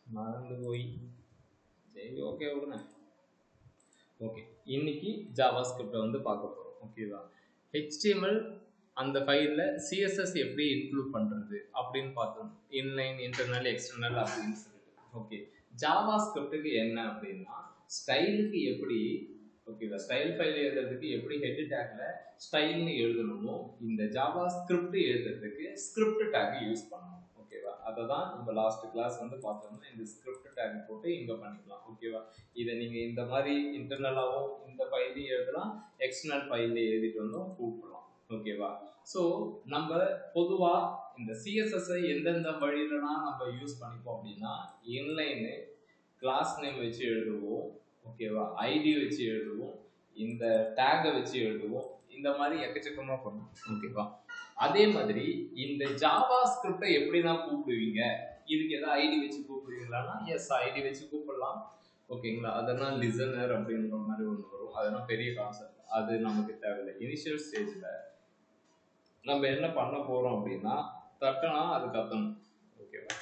மறந்து போய் சரி ஓகே விடுங்க ஓகே இன்னைக்கு ஜாவா ஸ்கிரிப்டை வந்து பார்க்க போகிறோம் ஓகேவா ஹெச்டிஎம்எல் அந்த ஃபைலில் சிஎஸ்எஸ் எப்படி இன்க்ளூட் பண்ணுறது அப்படின்னு பார்த்தோம் இன்லைன் இன்டர்னல் எக்ஸ்டர்னல் அப்படின்னு சொல்லிட்டு ஓகே ஜாவா ஸ்கிரிப்டுக்கு என்ன அப்படின்னா ஸ்டைலுக்கு எப்படி ஓகேவா ஸ்டைல் ஃபைல் எழுதுறதுக்கு எப்படி ஹெட் டேக்ல ஸ்டைல்னு எழுதணுமோ இந்த ஜாவா ஸ்கிரிப்ட் எழுதுறதுக்கு ஸ்கிரிப்ட் டேக் யூஸ் பண்ணணும் ஓகேவா அதை தான் நம்ம லாஸ்ட் கிளாஸ் வந்து பார்த்தோம்னா இந்த ஸ்கிரிப்ட் டேக் போட்டு இங்கே பண்ணிக்கலாம் ஓகேவா இதை நீங்கள் இந்த மாதிரி இன்டர்னலாகவும் இந்த ஃபைல்லையும் எழுதலாம் எக்ஸ்டர்னல் ஃபைலில் எழுதிட்டு வந்தோம் கூப்பிடலாம் ஓகேவா ஸோ நம்ம பொதுவாக இந்த சிஎஸ்எஸ்ஐ எந்தெந்த வழியிலலாம் நம்ம யூஸ் பண்ணிப்போம் அப்படின்னா இன்லைனு கிளாஸ் நேம் வச்சு எழுதுவோம் ஓகேவா ஐடி வச்சு எழுதுவோம் இந்த டேகை வச்சு எழுதுவோம் இந்த மாதிரி எக்கச்சக்கமாக பண்ணுவோம் ஓகேவா அதே மாதிரி இந்த ஜாவா ஸ்கிரிப்டை எப்படிலாம் கூப்பிடுவீங்க இதுக்கு ஏதாவது ஐடி வச்சு கூப்பிடுவீங்களான்னா எஸ் ஐடி வச்சு கூப்பிடலாம் ஓகேங்களா அதெல்லாம் லிசனர் அப்படின்ற மாதிரி ஒன்று வரும் அதெல்லாம் பெரிய கான்செப்ட் அது நமக்கு தேவையில்லை இனிஷியல் ஸ்டேஜில் நம்ம என்ன பண்ண போகிறோம் அப்படின்னா தட்டனா அது கத்தணும் ஓகேவா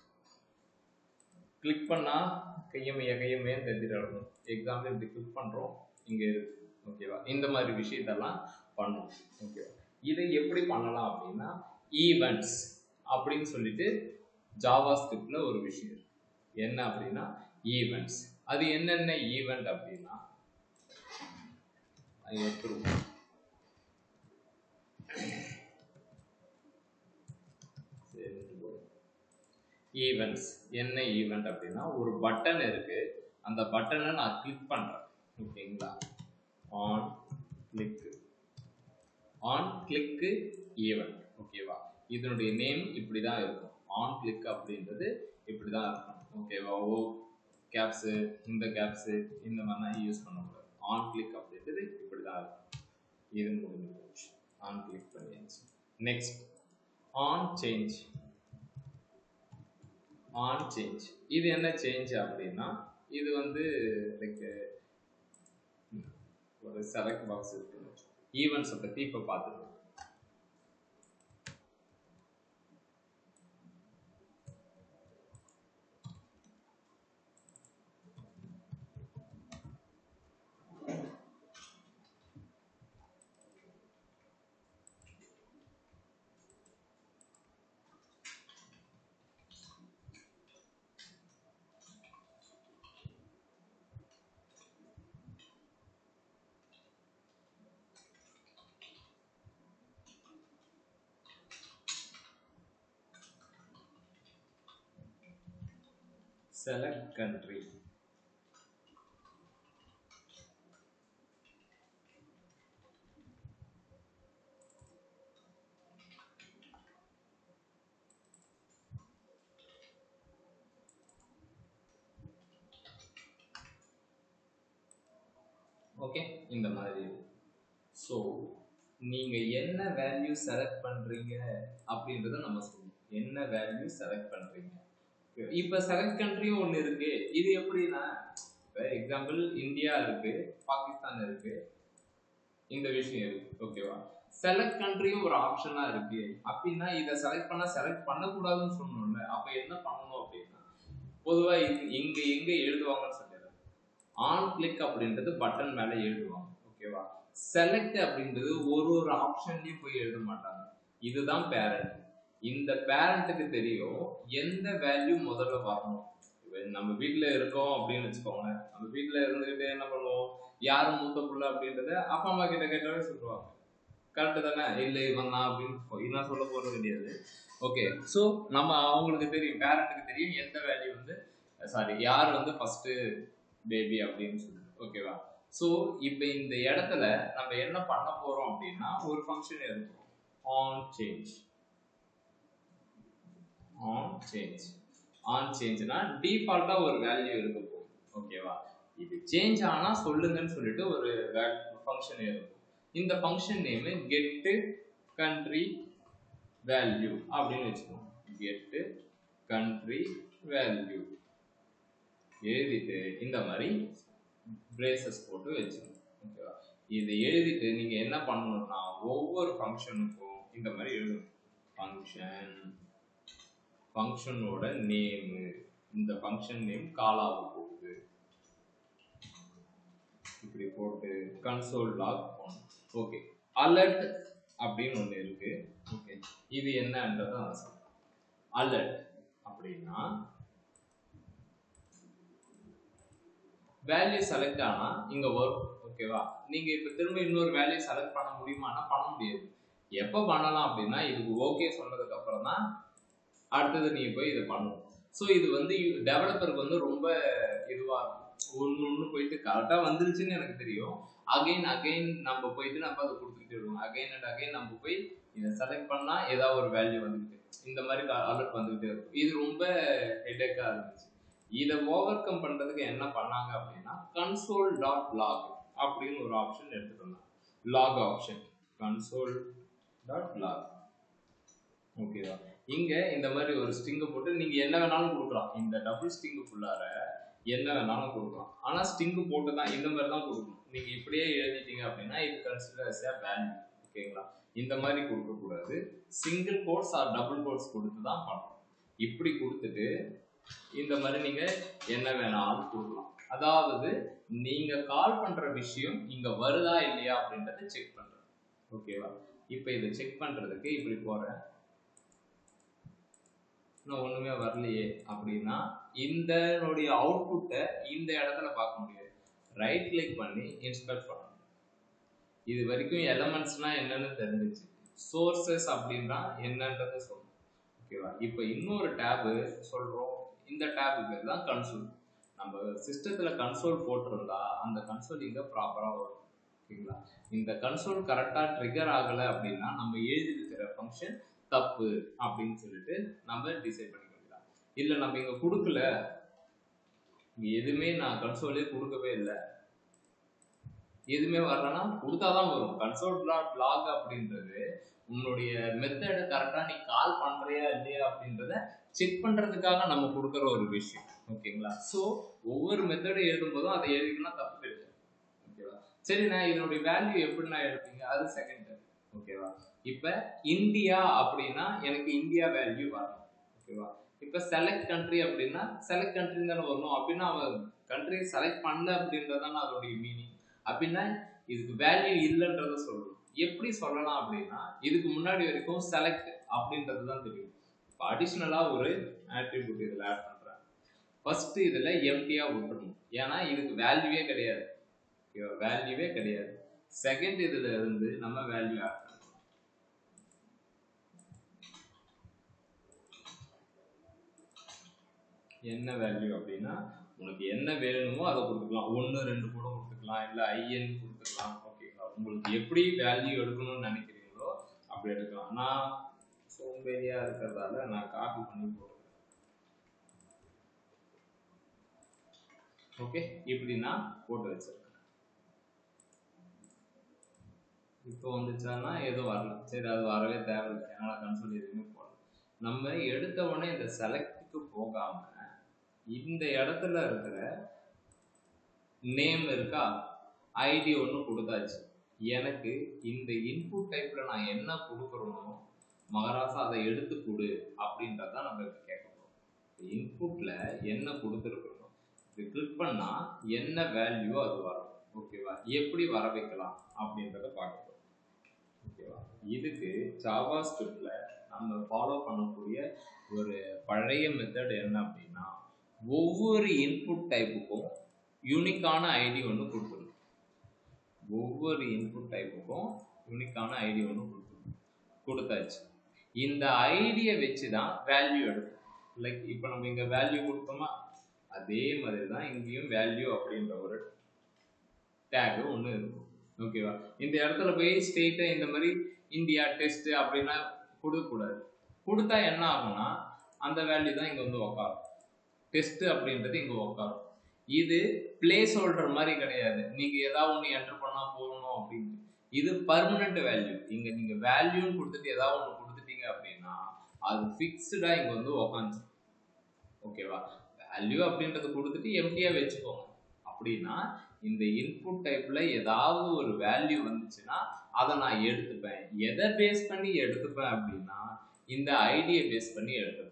கிளிக் பண்ணால் கையமைய கையமையன்னு தெரிஞ்சிடணும் எக்ஸாம்பிள் இப்படி கிளிக் பண்ணுறோம் இங்கே இருக்கு ஓகேவா இந்த மாதிரி விஷயத்தெல்லாம் பண்ணும் ஓகேவா இதை எப்படி பண்ணலாம் அப்படின்னா ஈவெண்ட்ஸ் அப்படின்னு சொல்லிட்டு ஜாவா ஸ்கிரிப்ட்ல ஒரு விஷயம் இருக்கு என்ன அப்படின்னா ஈவெண்ட்ஸ் அது என்னென்ன ஈவெண்ட் அப்படின்னா எடுத்துருவோம் ஈவெண்ட்ஸ் என்ன ஈவெண்ட் அப்படின்னா ஒரு பட்டன் இருக்கு அந்த பட்டனை நான் கிளிக் பண்றேன் ஓகேங்களா on click on click event ஓகேவா இதனுடைய நேம் இப்படி தான் இருக்கும் ஆன் கிளிக் அப்படின்றது இப்படி தான் இருக்கும் ஓகேவா ஓ கேப்ஸு இந்த கேப்ஸு இந்த மாதிரிலாம் யூஸ் பண்ணக்கூடாது ஆன் கிளிக் அப்படின்றது இப்படி தான் இருக்கும் இது முடிஞ்சு போச்சு ஆன் கிளிக் பண்ணியாச்சு next on change on change இது என்ன சேஞ்ச் அப்படின்னா இது வந்து லைக் ஒரு செலக்ட் பாக்ஸ் இருக்குன்னு ஈவெண்ட்ஸை பற்றி இப்போ பார்த்துக்கலாம் select country ஓகே இந்த மாதிரி ஸோ நீங்க என்ன வேல்யூ செலக்ட் பண்றீங்க அப்படின்றத நம்ம சொல்லணும் என்ன வேல்யூ செலக்ட் பண்றீங்க இப்போ செலக்ட் கண்ட்ரியும் ஒன்று இருக்கு இது எப்படின்னா எக்ஸாம்பிள் இந்தியா இருக்கு பாகிஸ்தான் இருக்கு இந்த விஷயம் இருக்கு ஓகேவா செலக்ட் கண்ட்ரியும் ஒரு ஆப்ஷனா இருக்கு அப்படின்னா இதை செலக்ட் பண்ணா செலக்ட் பண்ணக்கூடாதுன்னு சொன்னோம்ல அப்ப என்ன பண்ணணும் அப்படின்னா பொதுவா இது இங்க எங்க எழுதுவாங்கன்னு சொல்லிடுறேன் ஆன் கிளிக் அப்படின்றது பட்டன் மேல எழுதுவாங்க ஓகேவா செலக்ட் அப்படின்றது ஒரு ஒரு ஆப்ஷன்லயும் போய் எழுத மாட்டாங்க இதுதான் பேரண்ட் இந்த பேரண்ட்டுக்கு தெரியும் எந்த வேல்யூ முதல்ல வரணும் நம்ம வீட்டில் இருக்கோம் அப்படின்னு வச்சுக்கோங்க நம்ம வீட்டில் இருந்துகிட்டு என்ன பண்ணுவோம் யார் மூத்த புள்ள அப்படின்றத அப்பா அம்மா கிட்ட கேட்டாவே சொல்லுவாங்க கரெக்டு தானே இல்லை இவன் தான் அப்படின்னு நான் சொல்ல போகிறது கிடையாது ஓகே ஸோ நம்ம அவங்களுக்கு தெரியும் பேரண்ட்டுக்கு தெரியும் எந்த வேல்யூ வந்து சாரி யார் வந்து ஃபர்ஸ்ட் பேபி அப்படின்னு சொல்லிட்டு ஓகேவா ஸோ இப்போ இந்த இடத்துல நம்ம என்ன பண்ண போறோம் அப்படின்னா ஒரு ஃபங்க்ஷன் இருக்கும் on change on change on சேஞ்ச்னா டிஃபால்ட்டா ஒரு வேல்யூ இருக்க போகுது ஓகேவா இது சேஞ்ச் ஆனா சொல்லுங்கன்னு சொல்லிட்டு ஒரு ஃபங்க்ஷன் இருக்கும் இந்த function name get country value அப்படின்னு வச்சுக்கோங்க கெட்டு கண்ட்ரி வேல்யூ எழுதிட்டு இந்த மாதிரி பிரேசஸ் போட்டு வச்சுக்கணும் ஓகேவா இது எழுதிட்டு நீங்க என்ன பண்ணணும்னா ஒவ்வொரு ஃபங்க்ஷனுக்கும் இந்த மாதிரி எழுதணும் ஃபங்க்ஷன் ஃபங்க்ஷனோட நேமு இந்த ஃபங்க்ஷன் நேம் கால் ஆக போகுது இப்படி போட்டு கன்சோல் லாக் போகணும் ஓகே அலர்ட் அப்படின்னு ஒன்று இருக்கு ஓகே இது என்னன்றதை நான் சொல்றேன் அலர்ட் அப்படின்னா வேல்யூ செலக்ட் ஆனா இங்க வரும் ஓகேவா நீங்க இப்ப திரும்ப இன்னொரு வேல்யூ செலக்ட் பண்ண முடியுமானா பண்ண முடியாது எப்போ பண்ணலாம் அப்படின்னா இதுக்கு ஓகே சொன்னதுக்கு அப்புறம் தான் அடுத்தது நீ போய் இதை பண்ணணும் ஸோ இது வந்து டெவலப்பருக்கு வந்து ரொம்ப இதுவா ஒன்று ஒன்று போயிட்டு கரெக்டாக வந்துருச்சுன்னு எனக்கு தெரியும் அகைன் அகைன் நம்ம போயிட்டு நம்ம அதை கொடுத்துக்கிட்டே வருவோம் அகைன் அண்ட் அகைன் நம்ம போய் இதை செலக்ட் பண்ணா ஏதாவது ஒரு வேல்யூ வந்துக்கிட்டு இந்த மாதிரி அலர்ட் வந்துக்கிட்டே இருக்கும் இது ரொம்ப ஹெடேக்காக இருந்துச்சு இதை ஓவர் கம் பண்றதுக்கு என்ன பண்ணாங்க அப்படின்னா கன்சோல் டாட் லாக் அப்படின்னு ஒரு ஆப்ஷன் எடுத்துட்டு வந்தாங்க log option console dot log ஓகேவா இங்க இந்த மாதிரி ஒரு ஸ்ட்ரிங்கை போட்டு நீங்க என்ன வேணாலும் கொடுக்கலாம் இந்த டபுள் ஸ்ட்ரிங்குக்குள்ளார என்ன வேணாலும் கொடுக்கலாம் ஆனா ஸ்ட்ரிங்கு போட்டு தான் இந்த மாதிரி தான் கொடுக்கணும் நீங்க இப்படியே எழுதிட்டீங்க அப்படின்னா இது கன்சிடர் அஸ் வேல்யூ ஓகேங்களா இந்த மாதிரி கொடுக்க கூடாது single quotes or double quotes கொடுத்து தான் பண்ணணும் இப்படி கொடுத்துட்டு இந்த மாதிரி நீங்க என்ன வேணாலும் கொடுக்கலாம் அதாவது நீங்க கால் பண்ற விஷயம் இங்க வருதா இல்லையா அப்படின்றத செக் பண்றது ஓகேவா இப்போ இதை செக் பண்றதுக்கு இப்படி போறேன் இன்னும் ஒண்ணுமே வரலையே அப்படின்னா இந்த அவுட்புட்டை இந்த இடத்துல பார்க்க முடியாது ரைட் கிளிக் பண்ணி இன்ஸ்பெக்ட் பண்ணணும் இது வரைக்கும் எலமெண்ட்ஸ்னா என்னன்னு தெரிஞ்சிச்சு சோர்சஸ் அப்படின்னா என்னன்றதை சொல்லணும் ஓகேவா இப்போ இன்னொரு டேபு சொல்றோம் இந்த டேபு பேர் தான் கன்சோல் நம்ம சிஸ்டத்துல கன்சோல் போட்டிருந்தா அந்த கன்சோல் இங்க ப்ராப்பரா வரும் ஓகேங்களா இந்த கன்சோல் கரெக்டா ட்ரிகர் ஆகல அப்படின்னா நம்ம எழுதியிருக்கிற ஃபங்க்ஷன் தப்பு அப்படின்னு சொல்லிட்டு நம்ம டிசைட் பண்ணிக்கலாம் இல்ல நம்ம இங்க கொடுக்கல இங்க எதுவுமே நான் கன்சோலே கொடுக்கவே இல்லை எதுவுமே வரலன்னா கொடுத்தாதான் வரும் கன்சோல் டாட் லாக் அப்படின்றது உன்னுடைய மெத்தடை கரெக்டா நீ கால் பண்றியா இல்லையா அப்படின்றத செக் பண்றதுக்காக நம்ம கொடுக்குற ஒரு விஷயம் ஓகேங்களா ஸோ ஒவ்வொரு மெத்தடை எழுதும்போதும் அதை எழுதிக்கலாம் தப்பு கிடையாது ஓகேவா சரி நான் இதனுடைய வேல்யூ எப்படி நான் எடுப்பீங்க அது செகண்ட் ஓகேவா இப்ப இந்தியா அப்படின்னா எனக்கு இந்தியா வேல்யூ வரணும் ஓகேவா இப்ப செலக்ட் கண்ட்ரி அப்படின்னா செலக்ட் கண்ட்ரி தானே வரணும் அப்படின்னா அவன் கண்ட்ரி செலக்ட் பண்ணல அப்படின்றதான அதோடைய மீனிங் அப்படின்னா இதுக்கு வேல்யூ இல்லைன்றத சொல்லணும் எப்படி சொல்லலாம் அப்படின்னா இதுக்கு முன்னாடி வரைக்கும் செலக்ட் அப்படின்றது தான் தெரியும் இப்போ அடிஷ்னலாக ஒரு ஆட்ரிபியூட் இதில் ஆட் பண்ணுறேன் ஃபர்ஸ்ட் இதில் எம்டியாக விட்டுறணும் ஏன்னா இதுக்கு வேல்யூவே கிடையாது வேல்யூவே கிடையாது செகண்ட் இதுல இருந்து நம்ம வேல்யூ ஆட் பண்ணணும் என்ன வேல்யூ அப்படின்னா உனக்கு என்ன வேணுமோ அதை கொடுத்துக்கலாம் ஒன்று ரெண்டு கூட கொடுத்துக்கலாம் இல்லை ஐஎன் கொடுத்துக்கலாம் ஓகேங்களா உங்களுக்கு எப்படி வேல்யூ எடுக்கணும்னு நினைக்கிறீங்களோ அப்படி எடுக்கலாம் நான் சோம்பேறியா இருக்கிறதால நான் காப்பி பண்ணி போடுறேன் ஓகே இப்படி நான் போட்டு வச்சிருக்கேன் இப்போ வந்துச்சானா எதுவும் வரல சரி அது வரவே தேவையில்லை ஏன்னா கன்சோல் எதுவுமே போடல நம்ம எடுத்த உடனே இந்த செலக்டுக்கு போகாம இந்த இடத்துல இருக்கிற நேம் இருக்கா ஐடி ஒன்று கொடுத்தாச்சு எனக்கு இந்த இன்புட் டைப்ல நான் என்ன கொடுக்குறேனோ மகாராசா அதை எடுத்து கொடு அப்படின்றத நம்ம இப்போ கேட்க போகிறோம் இன்புட்ல என்ன கொடுத்துருக்குறோம் இது கிளிக் பண்ணா என்ன வேல்யூ அது வரும் ஓகேவா எப்படி வர வைக்கலாம் அப்படின்றத பார்க்க போறோம் ஓகேவா இதுக்கு ஜாவா ஸ்கிரிப்ட்ல நம்ம ஃபாலோ பண்ணக்கூடிய ஒரு பழைய மெத்தட் என்ன அப்படின்னா ஒவ்வொரு இன்புட் டைப்புக்கும் யூனிக்கான ஐடி ஒன்று கொடுத்துருணும் ஒவ்வொரு இன்புட் டைப்புக்கும் யூனிக்கான ஐடி ஒன்று கொடுத்துருணும் கொடுத்தாச்சு இந்த ஐடியை வச்சு தான் வேல்யூ எடுக்கும் லைக் இப்போ நம்ம இங்கே வேல்யூ கொடுத்தோமா அதே மாதிரி தான் இங்கேயும் வேல்யூ அப்படின்ற ஒரு டேக் ஒன்று இருக்கும் ஓகேவா இந்த இடத்துல போய் ஸ்ட்ரெயிட்டாக இந்த மாதிரி இந்தியா டெஸ்ட் அப்படின்னா கொடுக்கக்கூடாது கொடுத்தா என்ன ஆகும்னா அந்த வேல்யூ தான் இங்கே வந்து உக்காரும் டெஸ்ட் அப்படின்றது இங்கே உக்காரும் இது பிளேஸ் ஹோல்டர் மாதிரி கிடையாது நீங்கள் ஏதாவது ஒன்று என்டர் பண்ணால் போகணும் அப்படின்ட்டு இது பர்மனெண்ட் வேல்யூ இங்கே நீங்கள் வேல்யூன்னு கொடுத்துட்டு ஏதாவது ஒன்று கொடுத்துட்டீங்க அப்படின்னா அது ஃபிக்ஸ்டாக இங்கே வந்து உக்காந்து ஓகேவா வேல்யூ அப்படின்றத கொடுத்துட்டு எம்டியாக வச்சுக்கோங்க அப்படின்னா இந்த இன்புட் டைப்ல ஏதாவது ஒரு வேல்யூ வந்துச்சுன்னா அதை நான் எடுத்துப்பேன் எதை பேஸ் பண்ணி எடுத்துப்பேன் அப்படின்னா இந்த ஐடியை பேஸ் பண்ணி எடுத்துப்பேன்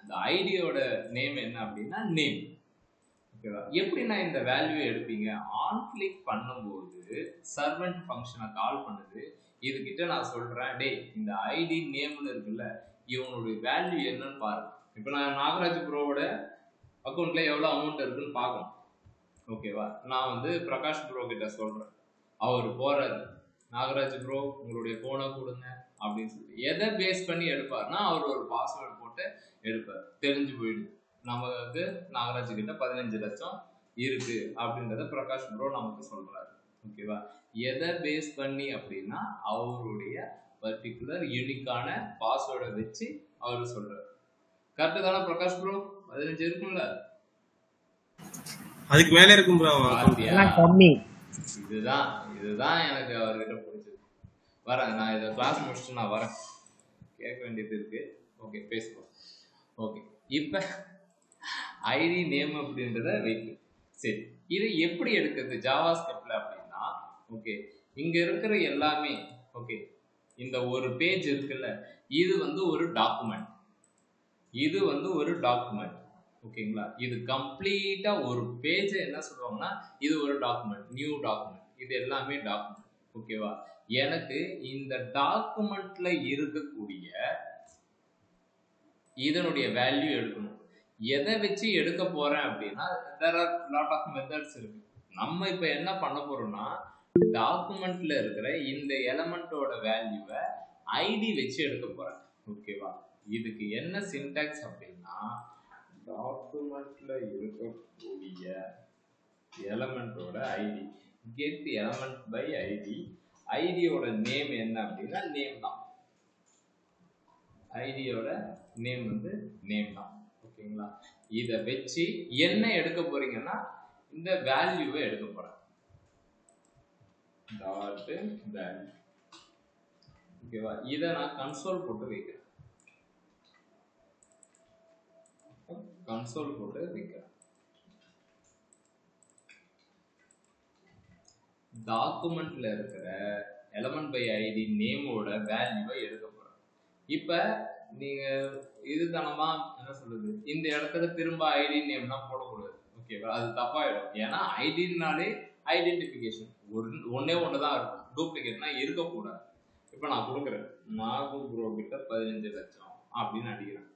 இந்த ஐடியோட நேம் என்ன அப்படின்னா நேம் ஓகேவா எப்படி நான் இந்த வேல்யூ எடுப்பீங்க ஆன் கிளிக் பண்ணும்போது சர்வெண்ட் ஃபங்க்ஷனை கால் பண்ணுது இதுகிட்ட நான் சொல்றேன் டேய் இந்த ஐடி நேம்னு இருக்குல்ல இவனுடைய வேல்யூ என்னன்னு பாரு இப்போ நான் நாகராஜ் ப்ரோவோட அக்கௌண்ட்ல எவ்வளோ அமௌண்ட் இருக்குன்னு பார்க்கணும் ஓகேவா நான் வந்து பிரகாஷ் ப்ரோ கிட்ட சொல்றேன் அவர் போறாரு நாகராஜ் ப்ரோ உங்களுடைய போனை கொடுங்க அப்படின்னு சொல்லி எதை பேஸ் பண்ணி எடுப்பார்னா அவர் ஒரு பாஸ்வேர்டு போட்டு எடுப்பார் தெரிஞ்சு போயிடுது நமக்கு நாகராஜ் கிட்ட பதினஞ்சு லட்சம் இருக்கு அப்படின்றத பிரகாஷ் ப்ரோ நமக்கு சொல்றாரு ஓகேவா எதை பேஸ் பண்ணி அப்படின்னா அவருடைய பர்டிகுலர் யூனிக்கான பாஸ்வேர்டை வச்சு அவர் சொல்றாரு கரெக்டு தானே பிரகாஷ் ப்ரோ பதினஞ்சு இருக்கும்ல அதுக்கு மேல இருக்கும் ப்ரோ பாத்தியா? எல்லாம் கம்மி இதுதான் இதுதான் எனக்கு அவர்கிட்ட பிடிச்சது வரேன் நான் இதை கிளாஸ் முடிச்சுட்டு நான் வரேன் கேட்க வேண்டியது இருக்கு ஓகே பேசுவோம் ஓகே இப்போ ஐடி நேம் அப்படின்றத வைக்கு சரி இது எப்படி எடுக்கிறது ஜாவா ஸ்கிரிப்ட்ல அப்படின்னா ஓகே இங்க இருக்கிற எல்லாமே ஓகே இந்த ஒரு பேஜ் இருக்குல்ல இது வந்து ஒரு டாக்குமெண்ட் இது வந்து ஒரு டாக்குமெண்ட் ஓகேங்களா இது கம்ப்ளீட்டா ஒரு பேஜ் என்ன சொல்லுவாங்கன்னா இது ஒரு டாக்குமெண்ட் நியூ டாக்குமெண்ட் இது எல்லாமே டாக்குமெண்ட் ஓகேவா எனக்கு இந்த டாக்குமெண்ட்ல இருக்கக்கூடிய இதனுடைய வேல்யூ எடுக்கணும் எதை வச்சு எடுக்க போறேன் அப்படின்னா there are lot of methods இருக்கு நம்ம இப்ப என்ன பண்ண போறோம்னா டாக்குமெண்ட்ல இருக்கிற இந்த எலமெண்டோட வேல்யூவை ஐடி வச்சு எடுக்க போறேன் ஓகேவா இதுக்கு என்ன சின்டாக்ஸ் அப்படின்னா டாக்குமெண்ட்ல இருக்கக்கூடிய எலமெண்டோட ID get element by ID ஐடியோட நேம் என்ன அப்படின்னா நேம் தான் ஐடியோட நேம் வந்து நேம் தான் ஓகேங்களா இதை வச்சு என்ன எடுக்க போறீங்கன்னா இந்த வேல்யூவை எடுக்க போறேன் டாட் வேல்யூ ஓகேவா இதை நான் கன்சோல் போட்டு வைக்கிறேன் கன்சோல் போட்டு வைக்கிறேன் டாக்குமெண்ட்ல இருக்கிற எலமெண்ட் பை ஐடி நேமோட வேல்யூவை எடுக்க போறேன் இப்போ நீங்க இதுத்தனமா என்ன சொல்றது இந்த இடத்துல திரும்ப ஐடி நேம்லாம் போடக்கூடாது ஓகேவா அது தப்பாயிடும் ஏன்னா ஐடினாலே ஐடென்டிஃபிகேஷன் ஒரு ஒன்னே ஒன்று தான் இருக்கும் டூப்ளிகேட்னா இருக்கக்கூடாது இப்போ நான் கொடுக்குறேன் நாகு ப்ரோ கிட்ட பதினஞ்சு லட்சம் அப்படின்னு அடிக்கிறேன்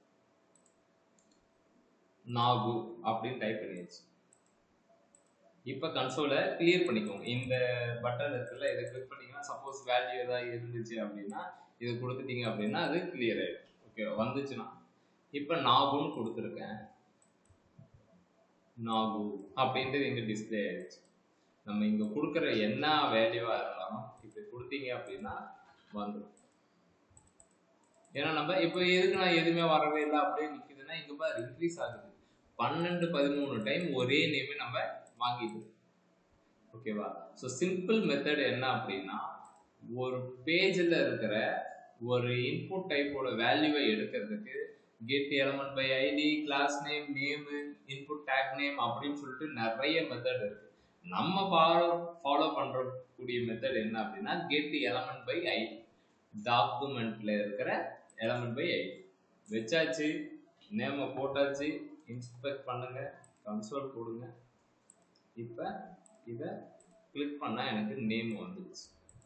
நாகு அப்படின்னு டைப் பண்ணியாச்சு இப்போ கன்சோலை கிளியர் பண்ணிக்கோங்க இந்த பட்டன் இருக்குல்ல இதை கிளிக் பண்ணீங்கன்னா சப்போஸ் வேல்யூ ஏதாவது இருந்துச்சு அப்படின்னா இது கொடுத்துட்டீங்க அப்படின்னா அது கிளியர் ஆயிடும் ஓகே வந்துச்சுன்னா இப்போ நாகுன்னு கொடுத்துருக்கேன் நாகு அப்படின்றது இங்கே டிஸ்பிளே ஆயிடுச்சு நம்ம இங்கே கொடுக்குற என்ன வேல்யூவாக இருந்தாலும் இப்படி கொடுத்தீங்க அப்படின்னா வந்துடும் ஏன்னா நம்ம இப்போ எதுக்கு நான் எதுவுமே வரவே இல்லை அப்படியே நிற்குதுன்னா இங்கே பாரு இன்க்ரீஸ் ஆகுது பன்னெண்டு பதிமூணு டைம் ஒரே நேமே நம்ம வாங்கிது ஓகேவா ஸோ சிம்பிள் மெத்தட் என்ன அப்படின்னா ஒரு பேஜில் இருக்கிற ஒரு இன்புட் டைப்போட வேல்யூவை எடுக்கிறதுக்கு get element by ID class name name input tag name அப்படின்னு சொல்லிட்டு நிறைய மெத்தட் இருக்கு நம்ம ஃபாலோ ஃபாலோ பண்றக்கூடிய மெத்தட் என்ன அப்படின்னா கெட் எலமெண்ட் பை ஐடி டாக்குமெண்ட்ல இருக்கிற எலமெண்ட் பை ஐடி வச்சாச்சு நேமை போட்டாச்சு இன்ஸ்பெக்ட் பண்ணுங்க கன்சோல் கொடுங்க இப்போ இதை கிளிக் பண்ணால் எனக்கு நேம் வந்துடுச்சு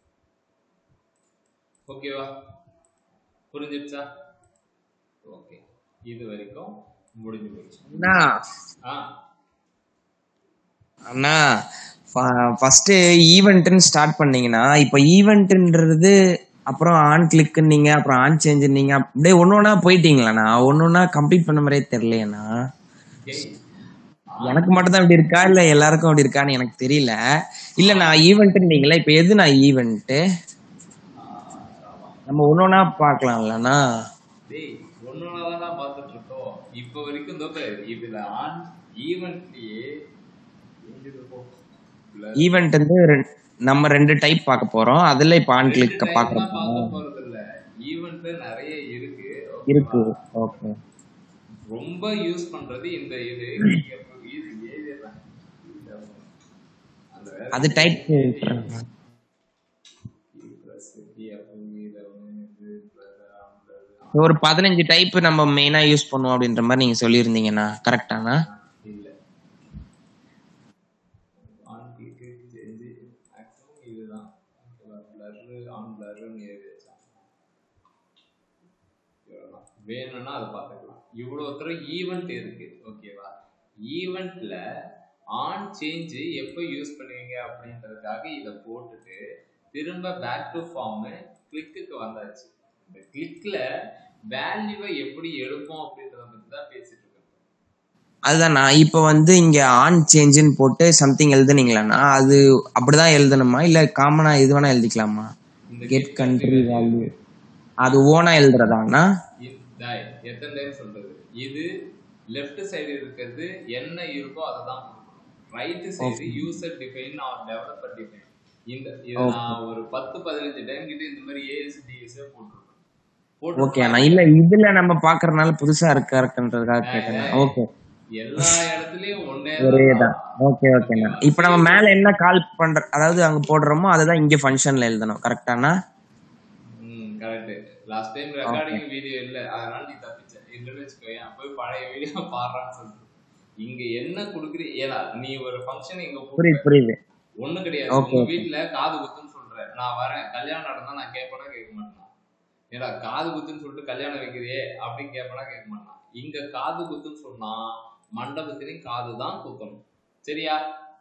ஓகேவா புரிஞ்சிடுச்சா ஓகே இது வரைக்கும் முடிஞ்சு போச்சு அண்ணா ஆ அண்ணா ஃபர்ஸ்ட் ஈவெண்ட்னு ஸ்டார்ட் பண்ணீங்கன்னா இப்போ ஈவெண்ட்ன்றது அப்புறம் ஆன் கிளிக்குன்னீங்க அப்புறம் ஆன் சேஞ்சுன்னீங்க அப்படியே ஒன்று ஒன்றா போயிட்டீங்களாண்ணா ஒன்று ஒன்றா கம்ப்ளீட் பண்ண மாதிரியே தெரியலையண்ணா ஏய், எனக்கு மட்டும் தான் அப்படி இருக்கா இல்ல எல்லாருக்கும் அப்படி இருக்கான்னு எனக்கு தெரியல இல்ல நான் ஈவெண்ட்னீங்களா இப்போ எது நான் ஈவெண்ட் நம்ம ஒன்று ஒன்றா பார்க்கலாம்லண்ணா டேய் ஒன்னொன்னா தான் பார்த்துட்டு இருக்கோம் இப்போ வரைக்கும் இந்த பாரு, இதுல ஆன் ஈவெண்ட்லயே ஈவெண்ட் வந்து ரெண்- நம்ம ரெண்டு டைப் பார்க்க போறோம் அதுல இப்போ ஆன் கிளிக் பார்க்க பார்க்குறோம் போறது இல்ல ஈவெண்ட் நிறைய இருக்கு இருக்கு ஓகேவா? ஓகே ரொம்ப யூஸ் பண்றது இந்த இது இது ஏரியா தான் அந்த வேற அது டைப் ஒரு பதினஞ்சு டைப் நம்ம மெயினா யூஸ் பண்ணுவோம் அப்படின்ற மாதிரி நீங்க சொல்லியிருந்தீங்கண்ணா கரெக்டாண்ணா இல்ல ஆன் கிளிக்கு சேஞ்சு மேக்ஸிமம் இதுதான் பிளர் ஆன் பிளர்னு எழுதி வச்சான் இவ்வளவுதான். வேணும்னா அதை பார்த்துக்கலாம் இவ்வளோ தூரம் ஈவெண்ட் இருக்கு ஓகேவா ஈவெண்ட்ல ஆன் சேஞ்சு எப்போ யூஸ் பண்ணுவீங்க அப்படின்றதுக்காக இதை போட்டுட்டு திரும்ப பேக் டு ஃபார்மு கிளிக்குக்கு வந்தாச்சு இந்த கிளிக்ல வேல்யூவை எப்படி எடுப்போம் அப்படின்றத பத்தி தான் பேசிட்டு இருக்கோம் அதுதாண்ணா இப்போ வந்து இங்க ஆன் சேஞ்சுன்னு போட்டு சம்திங் எழுதுனீங்களாண்ணா அது அப்படிதான் எழுதணுமா இல்ல காமனா எது வேணா எழுதிக்கலாமா இந்த கெட் கண்ட்ரி வேல்யூ அது ஓனா எழுதுறதாண்ணா இ- டேய், எத்தனை டைம் சொல்றது இது லெஃப்ட் சைடு இருக்கிறது என்ன இருக்கோ அதை தான் right side user define or developer define இந்த இதை நான் ஒரு பத்து பதினஞ்சு டைம் கிட்ட இந்த மாதிரி ஏஎஸ்டிஎஸ் போட்டிருக்கேன் போட்டு ஓகே அண்ணா இல்ல இதுல நம்ம பாக்குறதுனால புதுசா இருக்கா இருக்குன்றதுக்காக கேட்டேன் ஓகே எல்லா இடத்துலயும் ஒன்னே ஒரே தான் தான் ஓகே ஓகேண்ணா இப்போ நம்ம மேல என்ன கால் பண்ற அதாவது அங்க போடுறோமோ அதுதான் இங்க ஃபங்க்ஷன்ல எழுதணும் கரெக்டாண்ணா ம் correct last time recording video இல்ல அதனால நீ தப்பிச்ச இல்லைன்னு வச்சுக்கோயேன் போய் பழைய வீடியோ பாடுறான்னு சொல்லிட்டு இங்க என்ன குடுக்குறீ ஏடா நீ ஒரு ஃபங்க்ஷன் இங்க போட்டு புரியுது புரியுது ஒண்ணும் கிடையாது Okay, உங்க வீட்ல காது குத்துன்னு சொல்றேன் நான் வரேன் கல்யாணம் நடந்தா நான் கேட்பேனா கேட்க மாட்டேன் ஏடா காது குத்துன்னு சொல்லிட்டு கல்யாணம் வைக்கிறியே அப்படின்னு கேட்பேனா கேட்க மாட்டான் இங்க காது குத்துன்னு சொன்னா மண்டபத்திலையும் காது தான் குத்தணும் சரியா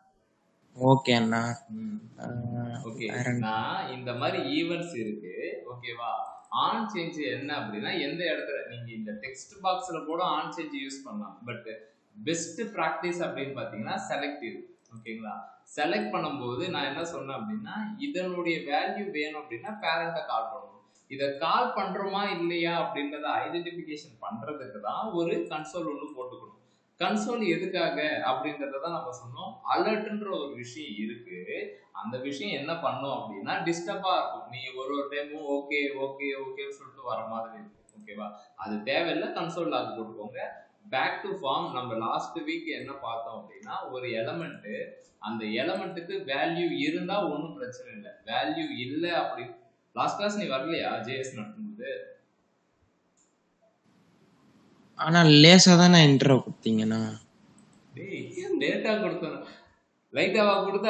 ஓகே அண்ணா ம் ஆஹ் ஓகே வேற என்ன? நான் இந்த மாதிரி ஈவெண்ட்ஸ் இருக்கு ஓகேவா ஆன் சேஞ்ச் என்ன அப்படின்னா எந்த இடத்துல நீங்க இந்த டெக்ஸ்ட் பாக்ஸ்ல கூட ஆன் சேஞ்ச் யூஸ் பண்ணலாம் பட் பெஸ்ட் ப்ராக்டிஸ் அப்படின்னு பாத்தீங்கன்னா செலக்டிவ் ஓகேங்களா செலக்ட் பண்ணும்போது நான் என்ன சொன்னேன் அப்படின்னா இதனுடைய வேல்யூ வேணும் அப்படின்னா பேரண்ட்டை கால் பண்ணணும் இதை கால் பண்றோமா இல்லையா அப்படின்றத ஐடென்டிஃபிகேஷன் பண்றதுக்கு தான் ஒரு கன்சோல் ஒன்று போட்டுக்கணும் கன்சோல் எதுக்காக அப்படின்றத தான் நம்ம சொன்னோம் அலர்ட்ன்ற ஒரு விஷயம் இருக்கு அந்த விஷயம் என்ன பண்ணும் அப்படின்னா டிஸ்டர்பா இருக்கும் நீ ஒரு ஒரு டைமும் ஓகே ஓகே ஓகேன்னு சொல்லிட்டு வர மாதிரி இருக்கும் ஓகேவா அது தேவையில்லை கன்சோல் லாக் போட்டுக்கோங்க பேக் டு ஃபார்ம் நம்ம லாஸ்ட் வீக் என்ன பார்த்தோம் அப்படின்னா ஒரு எலமெண்ட் அந்த எலமெண்ட்டுக்கு வேல்யூ இருந்தா ஒன்றும் பிரச்சனை இல்லை வேல்யூ இல்லை அப்படி லாஸ்ட் கிளாஸ் நீ வரலையா ஜேஎஸ் நடத்தும்போது ஆனா லேசா தானே இன்ட்ரோ கொடுத்தீங்கண்ணா டேய் லேட்டா கொடுத்தேன் லைட்டாவா கொடுத்த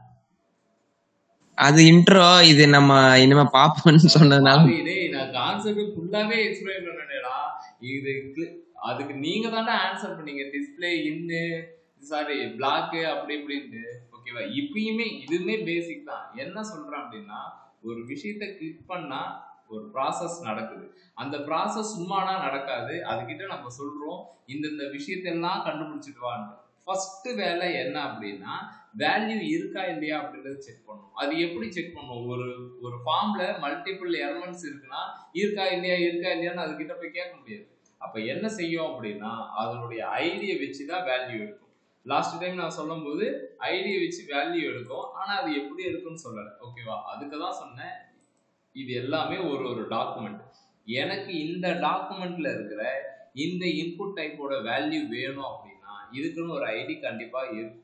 அது இன்ட்ரோ இது நம்ம இனிமே பாப்போம்னு சொன்னதுனால பாவி, டேய் நான் கான்செப்ட் ஃபுல்லாவே எக்ஸ்பிளைன் பண்ணேடா இது cli- அதுக்கு நீங்க தானே ஆன்சர் பண்ணீங்க டிஸ்ப்ளே இன்னு சாரி பிளாக் அப்படி இப்படின்ட்டு ஓகேவா இப்பயுமே இதுவுமே பேசிக் தான் என்ன சொல்றேன் அப்படின்னா ஒரு விஷயத்த கிளிக் பண்ணா ஒரு ப்ராசஸ் நடக்குது அந்த ப்ராசஸ் சும்மானா நடக்காது அதுகிட்ட நம்ம சொல்றோம் இந்தந்த விஷயத்தெல்லாம் கண்டுபிடிச்சிட்டு வான்னு ஃபர்ஸ்ட் வேலை என்ன அப்படின்னா வேல்யூ இருக்கா இல்லையா அப்படின்றத செக் பண்ணணும் அது எப்படி செக் பண்ணணும் ஒரு ஒரு ஃபார்ம்ல மல்டிபிள் எலமெண்ட்ஸ் இருக்குன்னா இருக்கா இல்லையா இருக்கா இல்லையான்னு அதுகிட்ட போய் கேட்க முடியாது அப்ப என்ன செய்யும் அப்படின்னா அதனுடைய ஐடியை வச்சு தான் வேல்யூ எடுக்கும் லாஸ்ட் டைம் நான் சொல்லும்போது ஐடியை வச்சு வேல்யூ எடுக்கும் ஆனா அது எப்படி இருக்குன்னு சொல்லலை ஓகேவா அதுக்கு தான் சொன்னேன் இது எல்லாமே ஒரு ஒரு டாக்குமெண்ட் எனக்கு இந்த டாக்குமெண்ட்ல இருக்கிற இந்த இன்புட் டைப்போட வேல்யூ வேணும் அப்படின்னா இதுக்குன்னு ஒரு ஐடி கண்டிப்பா இருக்கும்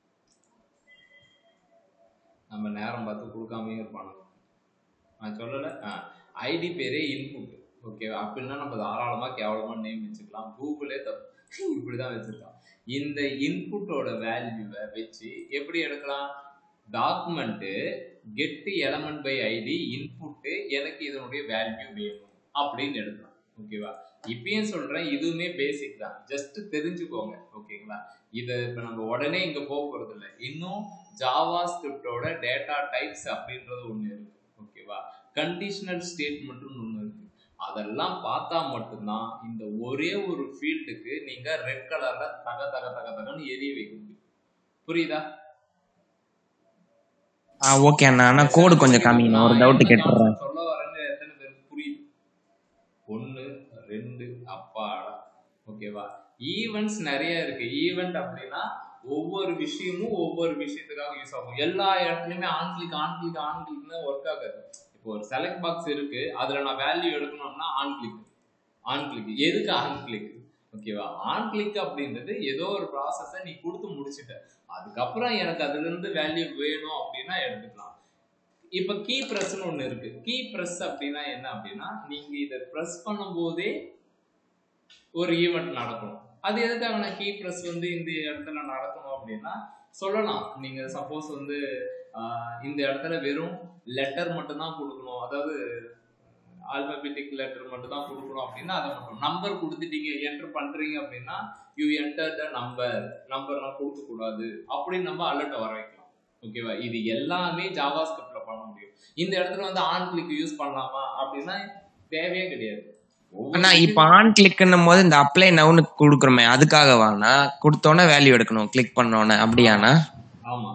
நம்ம நேரம் பார்த்து கொடுக்காமயே இருப்பானுங்க நான் சொல்லலை ஐடி பேரே இன்புட் ஓகே அப்படின்னா நம்ம தாராளமாக கேவலமாக நேம் வச்சுக்கலாம் கூகுளே தப்பு இப்படி தான் வச்சுருக்கான் இந்த இன்புட்டோட வேல்யூவை வச்சு எப்படி எடுக்கலாம் document get element by ID input எனக்கு இதனுடைய வேல்யூ வேணும் அப்படின்னு எடுக்கலாம் ஓகேவா இப்பயும் சொல்றேன் இதுவுமே பேசிக் தான் ஜஸ்ட் தெரிஞ்சுக்கோங்க ஓகேங்களா இதை இப்போ நம்ம உடனே இங்க போக போறது இல்லை இன்னும் ஜாவா ஸ்கிரிப்டோட டேட்டா டைப்ஸ் அப்படின்றது ஒன்று இருக்கு ஓகேவா கண்டிஷனல் ஸ்டேட்மெண்ட்னு ஒன்று இருக்கு அதெல்லாம் பார்த்தா மட்டும்தான் இந்த ஒரே ஒரு ஃபீல்டுக்கு நீங்க ரெட் கலர்ல தக தக தக தகன்னு எரிய வைக்க முடியும் புரியுதா ஆ ஓகே அண்ணா ஆனா கோடு கொஞ்சம் காமிங்கண்ணா ஒரு டவுட் நான் என்ன கேட்டுறேன் concept சொல்ல வரேன்னு எத்தனை பேருக்கு புரியுது ஒன்னு ரெண்டு அப்பாடா ஓகேவா ஈவெண்ட்ஸ் நிறைய இருக்கு ஈவெண்ட் அப்படின்னா ஒவ்வொரு விஷயமும் ஒவ்வொரு விஷயத்துக்காக யூஸ் ஆகும் எல்லா இடத்துலயுமே on click on click on கிளிக்னு ஒர்க் ஆகாது இப்போ ஒரு செலக்ட் பாக்ஸ் இருக்கு அதுல நான் வேல்யூ எடுக்கணும்னா ஆன் கிளிக் ஆன் கிளிக் எதுக்கு ஆன் கிளிக் ஓகேவா ஆன் கிளிக் அப்படின்றது ஏதோ ஒரு ப்ராசஸை நீ கொடுத்து முடிச்சிட்ட அதுக்கப்புறம் எனக்கு அதுல இருந்து வேல்யூ வேணும் அப்படின்னா எடுத்துக்கலாம் இப்ப கீ பிரஸ்னு ஒண்ணு இருக்கு கீ பிரஸ் அப்படின்னா என்ன அப்படின்னா நீங்க இதை பிரஸ் பண்ணும்போதே ஒரு ஈவெண்ட் நடக்கணும் அது எதுக்காக நான் கீ பிரஸ் வந்து இந்த இடத்துல நடக்கணும் அப்படின்னா சொல்லலாம் நீங்க சப்போஸ் வந்து ஆஹ், இந்த இடத்துல வெறும் லெட்டர் மட்டும் தான் கொடுக்கணும் அதாவது ஆல்பபெட்டிக் லெட்டர் மட்டும் தான் கொடுக்கணும் அப்படின்னா அதை மட்டும் நம்பர் கொடுத்துட்டீங்க என்டர் பண்றீங்க அப்படின்னா யூ என்டர் த நம்பர் நம்பர்லாம் கொடுக்க கூடாது அப்படின்னு நம்ம அலர்ட்டை வர வைக்கலாம் ஓகேவா இது எல்லாமே ஜாவா ஸ்கிரிப்ட்ல பண்ண முடியும் இந்த இடத்துல வந்து ஆன் கிளிக் யூஸ் பண்ணலாமா அப்படின்னா தேவையே கிடையாது ஆனா இப்ப ஆன் கிளிக்னும் போது இந்த அப்ளை நவுன்னு கொடுக்குறோமே அதுக்காகவாண்ணா கொடுத்தோன்னே வேல்யூ எடுக்கணும் கிளிக் பண்ணோன்னே அப்படியாண்ணா ஆமா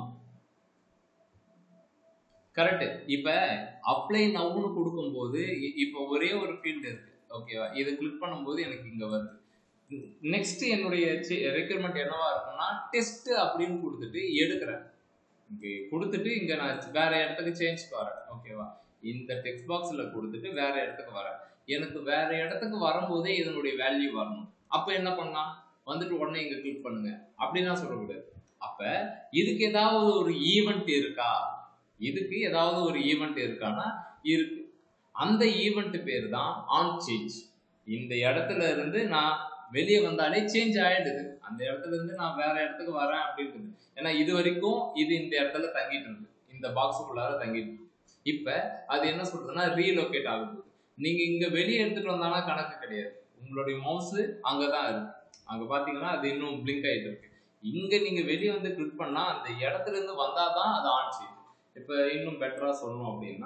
கரெக்ட் இப்ப அப்ளை நவுன்னு கொடுக்கும்போது இ- இப்ப ஒரே ஒரு ஃபீல்டு இருக்கு ஓகேவா இதை கிளிக் பண்ணும்போது எனக்கு இங்க வருது நெக்ஸ்ட் என்னுடைய ரெக்யர்மெண்ட் என்னவா இருக்கும்னா டெஸ்ட் அப்படின்னு கொடுத்துட்டு எடுக்கிறேன் இங்க கொடுத்துட்டு இங்க நான் வேற இடத்துக்கு சேஞ்ச் வரேன் ஓகேவா இந்த டெக்ஸ்ட் பாக்ஸ்ல கொடுத்துட்டு வேற இடத்துக்கு வரேன் எனக்கு வேற இடத்துக்கு வரும்போதே இதனுடைய வேல்யூ வரணும் அப்ப என்ன பண்ணலாம் வந்துட்டு உடனே இங்க கிளிக் பண்ணுங்க அப்படின்னா சொல்லக்கூடாது அப்ப இதுக்கு ஏதாவது ஒரு ஈவெண்ட் இருக்கா இதுக்கு ஏதாவது ஒரு ஈவெண்ட் இருக்கான்னா இருக்கு அந்த ஈவெண்ட் பேர் தான் ஆன் சேஞ்ச் இந்த இடத்துல இருந்து நான் வெளியே வந்தாலே சேஞ்ச் ஆயிடுது அந்த இடத்துல இருந்து நான் வேற இடத்துக்கு வரேன் அப்படின்றது ஏன்னா இது வரைக்கும் இது இந்த இடத்துல தங்கிட்டு இருக்கு இந்த பாக்ஸுக்குள்ளார தங்கிட்டு இருக்கு இப்ப அது என்ன சொல்றதுன்னா ரீலோகேட் ஆகுது நீங்க இங்க வெளியே எடுத்துட்டு வந்தானா கணக்கு கிடையாது உங்களுடைய மவுஸ் அங்கதான் இருக்கு அங்க பாத்தீங்கன்னா அது இன்னும் பிளிங்க் ஆயிட்டு இருக்கு இங்க நீங்க வெளியே வந்து கிளிக் பண்ணா அந்த இடத்துல இருந்து வந்தாதான் அது ஆன் செய்யும் இப்ப இன்னும் பெட்டரா சொல்லணும் அப்படின்னா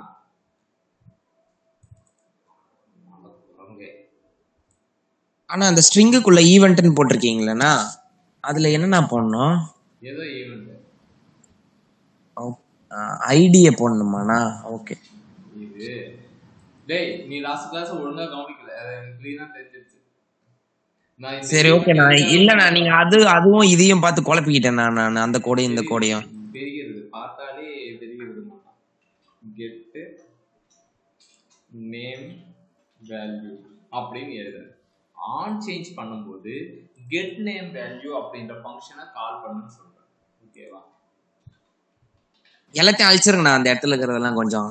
அங்க ஆனா அந்த ஸ்ட்ரிங்குக்குள்ள ஈவெண்ட்னு போட்டிருக்கீங்களேண்ணா அதுல என்னண்ணா போடணும் ஏதோ ஈவெண்ட் ஐடியை போடணுமாண்ணா ஓகே இது டேய் நீ லாஸ்ட் கிளாஸ் ஒழுங்கா கவனிக்கல அது எனக்கு கிளீனா தெரிஞ்சிருச்சு நான் இந்த சரி ஓகே event நான் எதுக்காக இல்லண்ணா நீங்க அது அதுவும் இதையும் பார்த்து குழப்பிக்கிட்டேன் நான் நான் அந்த கோடையும் இந்த கோடையும் தெரிகிறது பார்த்தாலே தெரிகிறது கெட் நேம் வேல்யூ அப்படின்னு எழுதுறேன் ஆன் சேஞ்ச் பண்ணும்போது கெட் நேம் வேல்யூ அப்படின்ற ஃபங்க்ஷனை கால் பண்ணுன்னு சொல்றேன் ஓகேவா எல்லாத்தையும் அழிச்சிருங்கண்ணா அந்த இடத்துல இருக்கிறதெல்லாம் கொஞ்சம்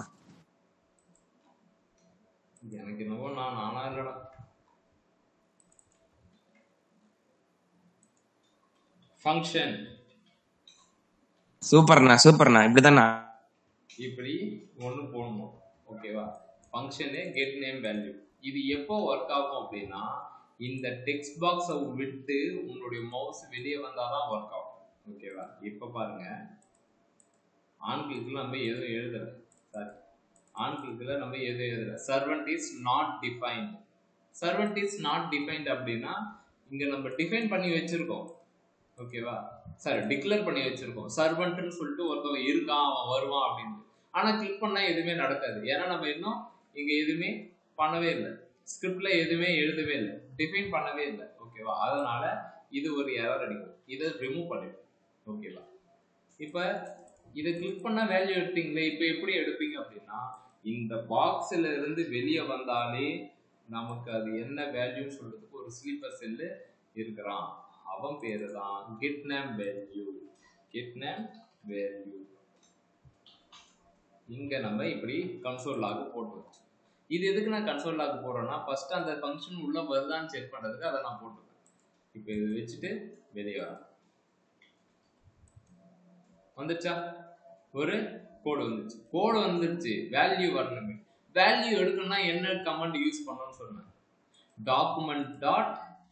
எனக்கு என்னவோ நான் நானா இல்லடா ஃபங்க்ஷன் சூப்பர்ண்ணா சூப்பர்ண்ணா இப்படிதாண்ணா இப்படி ஒன்று போடணும் ஓகேவா ஃபங்க்ஷனு கெட் நேம் வேல்யூ இது எப்போ ஒர்க் ஆகும் அப்படின்னா இந்த டெக்ஸ்ட் பாக்ஸை விட்டு உங்களுடைய மவுஸ் வெளியே வந்தால் தான் ஒர்க் ஆகும் ஓகேவா இப்போ பாருங்க ஆன் கிளிக்கில் நம்ம எதுவும் எழுதலை சாரி ஆன் கிளிக்கில் நம்ம எதுவும் எழுதலை servant is not defined servant is not defined அப்படின்னா இங்கே நம்ம டிஃபைன் பண்ணி வச்சுருக்கோம் ஓகேவா சாரி டிக்ளேர் பண்ணி வச்சிருக்கோம் சர்வெண்ட்னு சொல்லிட்டு ஒருத்தவங்க இருக்கான் அவன் வருவான் அப்படின்னு ஆனா கிளிக் பண்ணா எதுவுமே நடக்காது ஏன்னா நம்ம இன்னும் இங்க எதுவுமே பண்ணவே இல்லை ஸ்கிரிப்ட்ல எதுவுமே எழுதவே இல்லை டிஃபைன் பண்ணவே இல்லை ஓகேவா அதனால இது ஒரு எரர் அடிக்கும் இதை ரிமூவ் பண்ணிடும் ஓகேவா இப்ப இதை கிளிக் பண்ணா வேல்யூ எடுத்தீங்களே இப்போ எப்படி எடுப்பீங்க அப்படின்னா இந்த பாக்ஸ்ல இருந்து வெளியே வந்தாலே நமக்கு அது என்ன வேல்யூன்னு சொல்றதுக்கு ஒரு ஸ்லீப்பர் செல்லு இருக்கிறான் அவன் பேரு தான் get name value get name value இங்க நம்ம இப்படி கன்சோல் லாக் போட்டு வச்சோம் இது எதுக்கு நான் கன்சோல் லாக் போடுறேன்னா ஃபர்ஸ்ட் அந்த ஃபங்க்ஷன் உள்ள வருதான்னு செக் பண்றதுக்கு அதை நான் போட்டுப்பேன் இப்போ இது வச்சுட்டு வெளியே வரேன் வந்துச்சா ஒரு கோடு வந்துச்சு கோடு வந்துருச்சு வேல்யூ வரணுமே வேல்யூ எடுக்கணும்னா என்ன கமாண்ட் யூஸ் பண்ணணும்னு சொன்னேன் டாக்குமெண்ட் டாட்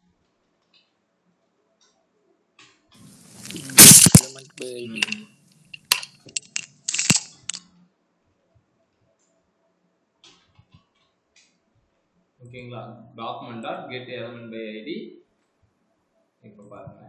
ஓகேங்களா document dot get element by ID இப்போ பாருங்க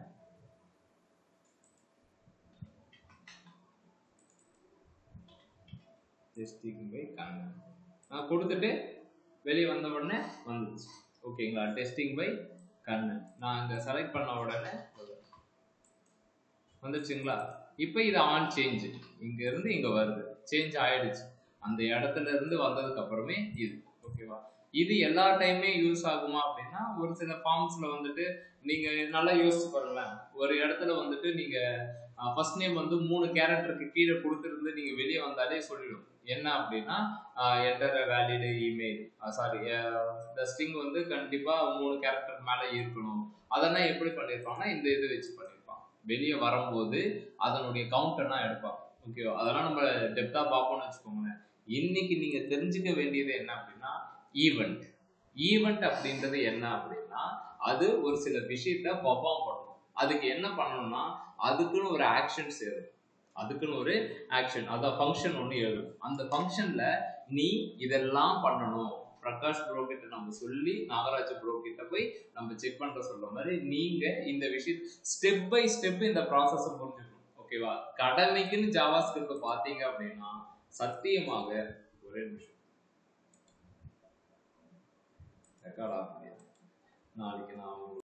டெஸ்டிங் பை கண்ணன் நான் கொடுத்துட்டு வெளியே வந்த உடனே வந்துச்சு ஓகேங்களா டெஸ்டிங் பை கண்ணன் நான் அங்கே செலக்ட் பண்ண உடனே வந்துச்சுங்களா இப்போ இது ஆன் சேஞ்ச் இங்க இருந்து இங்க வருது சேஞ்ச் ஆயிடுச்சு அந்த இடத்துல இருந்து வந்ததுக்கு அப்புறமே இது ஓகேவா இது எல்லா டைமே யூஸ் ஆகுமா அப்படின்னா ஒரு சில ஃபார்ம்ஸ்ல வந்துட்டு நீங்க நல்லா யோசிச்சு பாருங்களேன் ஒரு இடத்துல வந்துட்டு நீங்க ஃபர்ஸ்ட் நேம் வந்து மூணு கேரக்டருக்கு கீழே கொடுத்துருந்து நீங்க வெளியே வந்தாலே சொல்லிடும் என்ன அப்படின்னா என்டர் வேலிடு இமெயில் சாரி இந்த ஸ்ட்ரிங் வந்து கண்டிப்பா மூணு கேரக்டர் மேல இருக்கணும் அதெல்லாம் எப்படி பண்ணிருப்பாங்கன்னா இந்த இது வச்சு பண்ணிருப்பான் வெளியே வரும்போது அதனுடைய கவுண்டர்னா எடுப்பான் ஓகேவா அதெல்லாம் நம்ம டெப்தா பார்ப்போம்னு வச்சுக்கோங்களேன் இன்னைக்கு நீங்க தெரிஞ்சுக்க வேண்டியது என்ன அப்படின்னா ஈவெண்ட் ஈவெண்ட் அப்படின்றது என்ன அப்படின்னா அது ஒரு சில விஷயத்த பர்ஃபார்ம் பண்ணணும் அதுக்கு என்ன பண்ணணும்னா அதுக்குன்னு ஒரு ஆக்ஷன்ஸ் எழுதும் அதுக்குன்னு ஒரு ஆக்ஷன் அதான் ஃபங்க்ஷன் ஒன்று எழுதும் அந்த ஃபங்க்ஷன்ல நீ இதெல்லாம் பண்ணணும் பிரகாஷ் ப்ரோ கிட்ட நம்ம சொல்லி நாகராஜ் ப்ரோ கிட்ட போய் நம்ம செக் பண்ற சொல்ற மாதிரி நீங்க இந்த விஷயம் ஸ்டெப் பை ஸ்டெப் இந்த ப்ராசஸ் புரிஞ்சுக்கணும் ஓகேவா கடமைக்குன்னு ஜாவா ஸ்கிரிப்ட் பாத்தீங்க அப்படின்னா சத்தியமாக ஒரே நிமிஷம் ரெக்கார்ட் ஆக முடியாது நாளைக்கு நான்